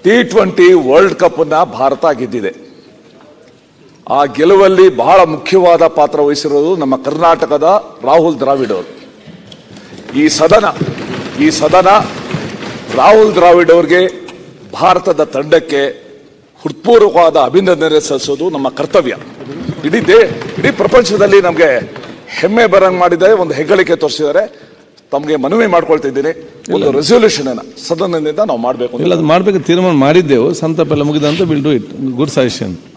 T twenty world cup ನ ಭಾರತ ಗೆದ್ದಿದೆ ಆ ಗೆಲುವಲ್ಲಿ ಬಹಳ ಮುಖ್ಯವಾದ ಪಾತ್ರ ವಹಿಸಿರೋದು ನಮ್ಮ ಕರ್ನಾಟಕದ ರಾಹುಲ್ ದ್ರಾವಿಡ್ ಅವರು ಈ ಸದನ ಈ ಸದನ ರಾಹುಲ್ ದ್ರಾವಿಡ್ ಅವರಿಗೆ ಭಾರತದ ತಂಡಕ್ಕೆ ಹೃತ್ಪೂರ್ವಕವಾದ ಅಭಿನಂದನೆ ಸಲ್ಲಿಸೋದು ನಮ್ಮ ಕರ್ತವ್ಯ ಇಡೀ ದೇ ಇಡೀ ಪ್ರಪಂಚದಲ್ಲಿ ನಮಗೆ ಹೆಮ್ಮೆ ಬರಂಗ್ ಮಾಡಿದ್ದಾರೆ ಒಂದು ಹೆಗ್ಗಳಿಕೆ ತೋರಿಸಿದ್ದಾರೆ ತಮಗೆ ಮನವಿ ಮಾಡ್ಕೊಳ್ತಿದ್ದೀನಿ ಒಂದು ರೆಸೊಲ್ಯೂಷನ್ ಅನ್ನ ಸದನದಿಂದ ನಾವು ಮಾಡಬೇಕು ಇಲ್ಲ ಅದು ಮಾಡ್ಬೇಕು ತೀರ್ಮಾನ ಮಾಡಿದ್ದೆವು ಸಂತಾಪ ಎಲ್ಲ ಮುಗಿದ ಅಂತ will do it good suggestion